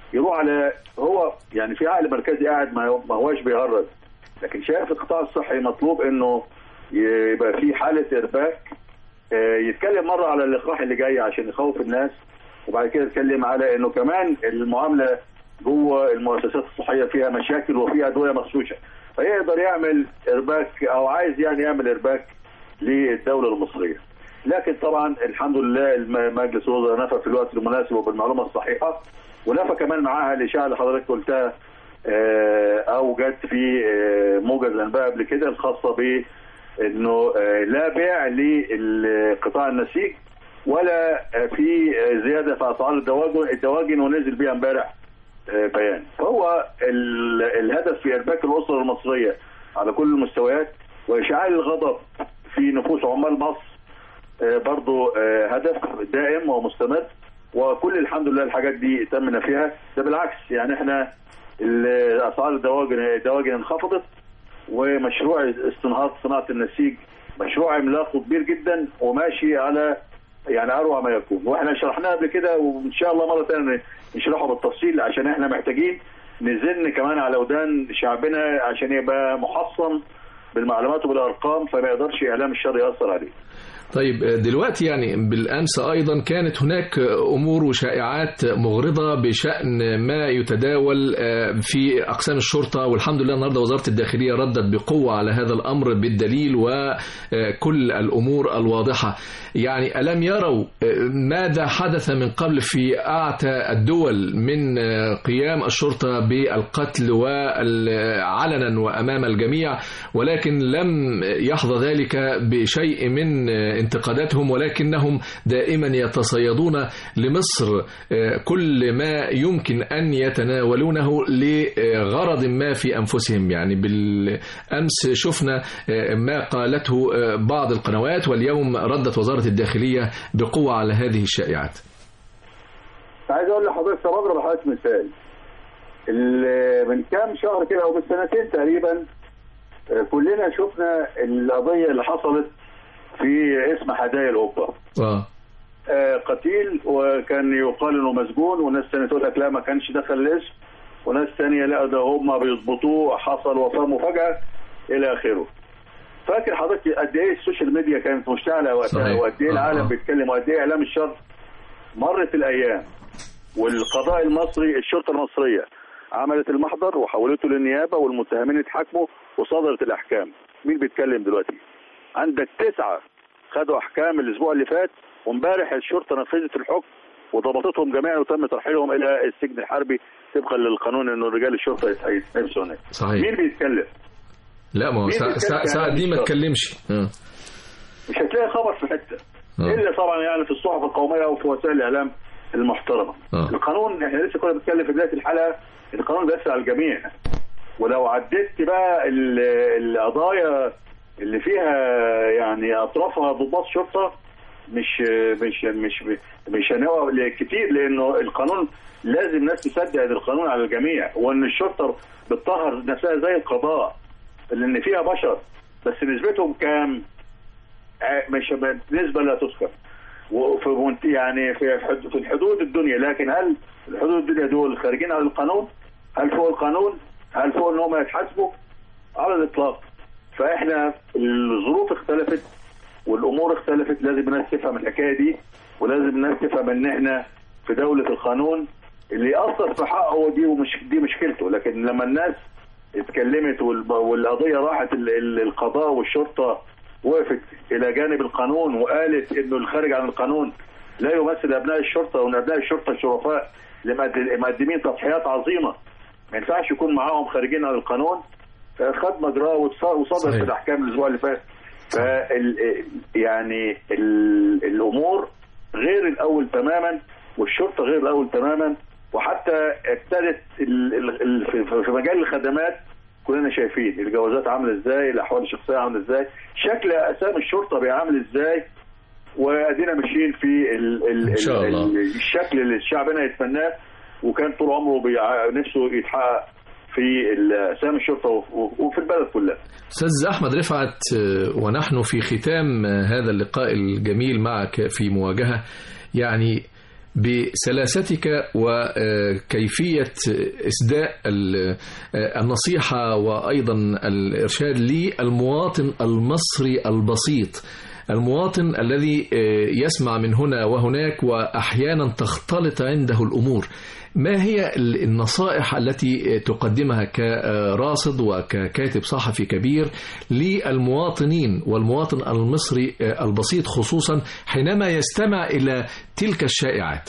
يروح على هو يعني في عقل مركزي قاعد ما ما هواش بيهرج لكن شايف القطاع الصحي مطلوب انه يبقى في حاله ارباك آه، يتكلم مره على اللقاح اللي جاي عشان يخوف الناس وبعد كده يتكلم على انه كمان المعامله جوه المؤسسات الصحيه فيها مشاكل وفيها ادويه مغشوشه فيقدر يعمل ارباك او عايز يعني يعمل ارباك للدوله المصريه لكن طبعا الحمد لله الم- مجلس الوزراء نفى في الوقت المناسب وبالمعلومه الصحيحه ونفى كمان معاها الاشاعه اللي حضرتك قلتها آه، او جت في آه، موجز الانباء قبل كده الخاصه ب انه آه، لا بيع لقطاع النسيج ولا آه، في آه، زياده في اسعار الدواجن الدواجن ونزل بيها امبارح آه، بيان فهو ال- الهدف في ارباك الاسره المصريه على كل المستويات واشعال الغضب في نفوس عمال مصر آه، برضو آه، هدف دائم ومستمر وكل الحمد لله الحاجات دي تم نفيها ده بالعكس يعني احنا ال- اسعار الدواجن الدواجن انخفضت ومشروع استنهاض صناعه النسيج مشروع عملاق وكبير جدا وماشي على يعني اروع ما يكون واحنا شرحناه قبل كده وان شاء الله مره ثانيه نشرحه بالتفصيل عشان احنا محتاجين نزن كمان على ودان شعبنا عشان يبقى محصن بالمعلومات وبالارقام فما يقدرش اعلام الشر ياثر عليه طيب دلوقتي يعني بالامس ايضا كانت هناك امور وشائعات مغرضه بشان ما يتداول في اقسام الشرطه والحمد لله النهارده وزاره الداخليه ردت بقوه على هذا الامر بالدليل وكل الامور الواضحه يعني الم يروا ماذا حدث من قبل في اعتى الدول من قيام الشرطه بالقتل علنا وامام الجميع ولكن لم يحظى ذلك بشيء من انتقاداتهم ولكنهم دائما يتصيدون لمصر كل ما يمكن أن يتناولونه لغرض ما في أنفسهم يعني بالأمس شفنا ما قالته بعض القنوات واليوم ردت وزارة الداخلية بقوة على هذه الشائعات عايز اقول لحضرتك بضرب لحضرتك مثال من كام شهر كده او من سنتين تقريبا كلنا شفنا القضيه اللي حصلت في اسم هدايا القبه اه آه قتيل وكان يقال انه مسجون وناس ثانيه تقول لك لا ما كانش دخل الاسم وناس ثانيه لا ده هم بيظبطوه حصل وفاه مفاجاه الى اخره فاكر حضرتك قد ايه السوشيال ميديا كانت مشتعله وقتها وقد ايه العالم آه. بيتكلم وقد ايه اعلام الشر مرت الايام والقضاء المصري الشرطه المصريه عملت المحضر وحولته للنيابه والمتهمين اتحاكموا وصدرت الاحكام مين بيتكلم دلوقتي عندك تسعه خدوا احكام الاسبوع اللي فات وامبارح الشرطه نفذت الحكم وضبطتهم جميعا وتم ترحيلهم الى السجن الحربي طبقا للقانون انه رجال الشرطه يتحبسوا هناك صحيح مين بيتكلم؟ لا ما هو ساعة دي ما تكلمش مش هتلاقي خبر في حته أه. الا طبعا يعني في الصحف القوميه او في وسائل الاعلام المحترمه أه. القانون احنا لسه كنا بنتكلم في بدايه الحلقه القانون بيسعى على الجميع ولو عديت بقى القضايا اللي فيها يعني اطرافها ضباط شرطه مش مش مش مش هنوع كتير لانه القانون لازم الناس تصدق ان القانون على الجميع وان الشرطه بتطهر نفسها زي القضاء لان فيها بشر بس نسبتهم كام؟ مش نسبه لا تذكر وفي يعني في في الحدود الدنيا لكن هل الحدود الدنيا دول خارجين عن القانون؟ هل فوق القانون؟ هل فوق ان هم يتحاسبوا؟ على الاطلاق فاحنا الظروف اختلفت والامور اختلفت لازم الناس تفهم الحكايه دي ولازم الناس تفهم ان احنا في دوله القانون اللي ياثر في حقه دي ومش دي مشكلته لكن لما الناس اتكلمت والقضيه راحت القضاء والشرطه وقفت الى جانب القانون وقالت انه الخارج عن القانون لا يمثل ابناء الشرطه وان ابناء الشرطه الشرفاء اللي مقدمين تضحيات عظيمه ما ينفعش يكون معاهم خارجين عن القانون خد مجراه وصدرت الاحكام الاسبوع اللي فات فال يعني ال الامور غير الاول تماما والشرطه غير الاول تماما وحتى ابتدت في مجال الخدمات كلنا شايفين الجوازات عامله ازاي الاحوال الشخصيه عامله ازاي شكل اسامي الشرطه بيعمل ازاي وادينا ماشيين في ال ال إن شاء الله. ال الشكل اللي شعبنا يتمناه وكان طول عمره نفسه يتحقق في اسامي الشرطه وفي البلد كلها. استاذ احمد رفعت ونحن في ختام هذا اللقاء الجميل معك في مواجهه يعني بسلاستك وكيفية إسداء ال- النصيحة وأيضا الإرشاد للمواطن المصري البسيط المواطن الذي يسمع من هنا وهناك وأحيانا تختلط عنده الأمور ما هي النصائح التي تقدمها كراصد وككاتب صحفي كبير للمواطنين والمواطن المصري البسيط خصوصا حينما يستمع إلى تلك الشائعات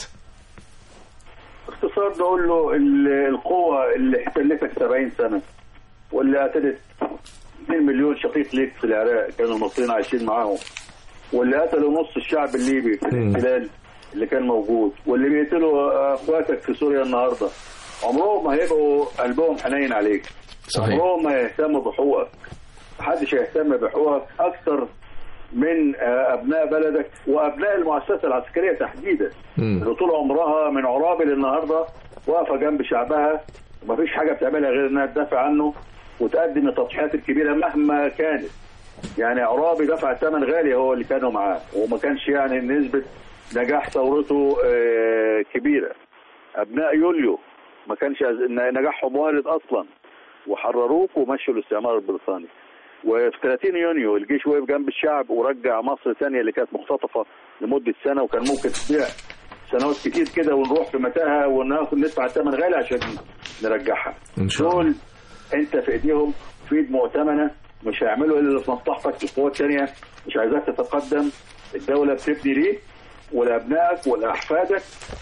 باختصار نقول له ال- القوة اللي احتلتك 70 سنة واللي قتلت 2 مليون شقيق ليك في العراق كانوا المصريين عايشين معاهم واللي قتلوا نص الشعب الليبي في مم. الاحتلال اللي كان موجود واللي بيقتلوا اخواتك في سوريا النهارده عمرهم ما هيبقوا قلبهم حنين عليك صحيح عمرهم ما يهتموا بحقوقك محدش هيهتم بحقوقك اكثر من آه، ابناء بلدك وابناء المؤسسه العسكريه تحديدا مم. اللي طول عمرها من عرابل النهارده واقفه جنب شعبها ومفيش حاجه بتعملها غير انها تدافع عنه وتقدم التضحيات الكبيره مهما كانت يعني عرابي دفع ثمن غالي هو اللي كانوا معاه وما كانش يعني نسبه نجاح ثورته آه، كبيره ابناء يوليو ما كانش نجاحهم وارد اصلا وحرروك ومشوا الاستعمار البريطاني وفي 30 يونيو الجيش وقف جنب الشعب ورجع مصر ثانيه اللي كانت مختطفه لمده سنه وكان ممكن تضيع سنوات كتير كده ونروح في متاهه وناخد ندفع ثمن غالي عشان نرجعها إن شاء الله دول انت في ايديهم في ايد مؤتمنه مش هيعملوا الا في مصلحتك القوات الثانيه مش عايزاك تتقدم الدوله بتبني ليك ولابنائك ولاحفادك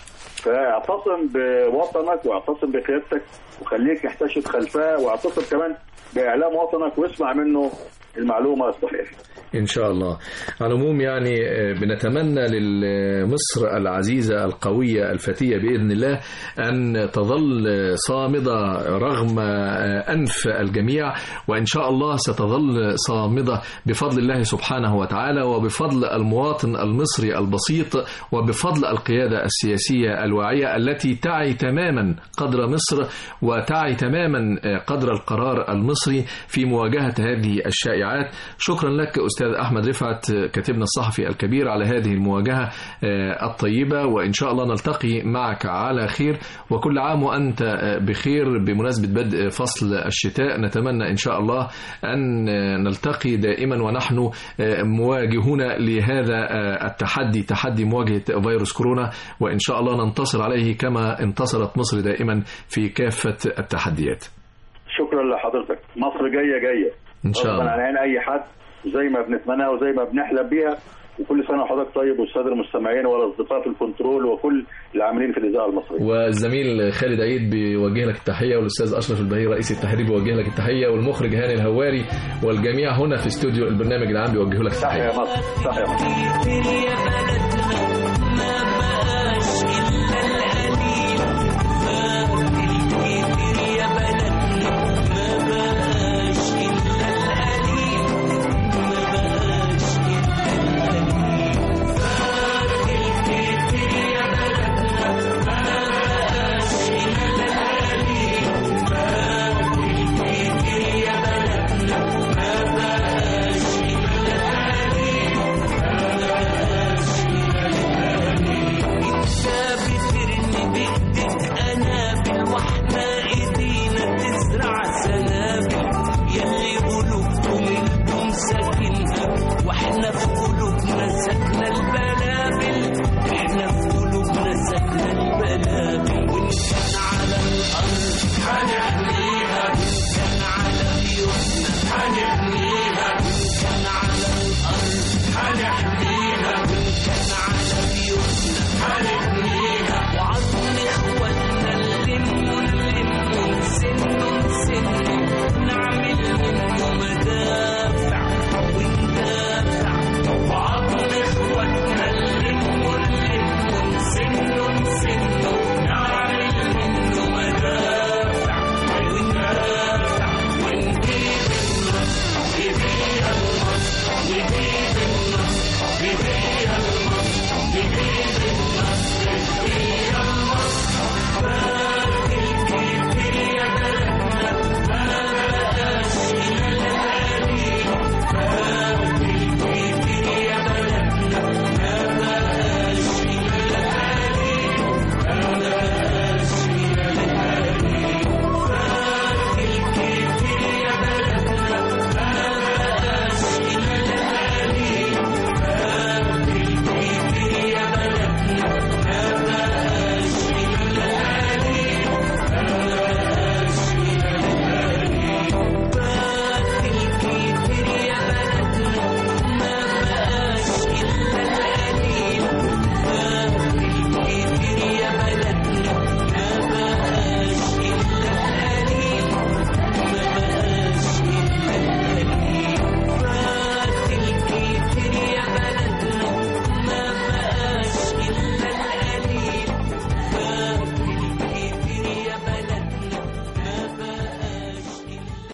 فاعتصم بوطنك واعتصم بقيادتك وخليك يحتشد خلفها واعتصم كمان باعلام وطنك واسمع منه المعلومه الصحيحه إن شاء الله على العموم يعني آه، بنتمنى لمصر العزيزة القوية الفتية بإذن الله أن تظل صامدة رغم آه، أنف الجميع وإن شاء الله ستظل صامدة بفضل الله سبحانه وتعالى وبفضل المواطن المصري البسيط وبفضل القيادة السياسية الواعية التي تعي تماما قدر مصر وتعي تماما آه، قدر القرار المصري في مواجهة هذه الشائعات شكرا لك أستاذ أحمد رفعت آه، كاتبنا الصحفي الكبير على هذه المواجهة آه، الطيبة وإن شاء الله نلتقي معك على خير وكل عام وأنت آه، بخير بمناسبة بدء فصل الشتاء نتمنى إن شاء الله أن آه، نلتقي دائما ونحن آه، مواجهون لهذا آه، التحدي تحدي مواجهة فيروس كورونا وإن شاء الله ننتصر عليه كما انتصرت مصر دائما في كافة التحديات شكرا لحضرتك مصر جايه جايه إن شاء غصباً الله عن عين اي حد وزي ما بنتمناها وزي ما بنحلم بيها وكل سنه وحضرتك طيب والساده المستمعين والاصدقاء في الكنترول وكل العاملين في الاذاعه المصريه والزميل خالد عيد بيوجه لك التحية والأستاذ أشرف البهي رئيس التحرير بيوجه لك التحية والمخرج هاني الهواري والجميع هنا في استوديو البرنامج العام بيوجهوا لك تحيا التحية يا مصر تحيا يا مصر يا بلد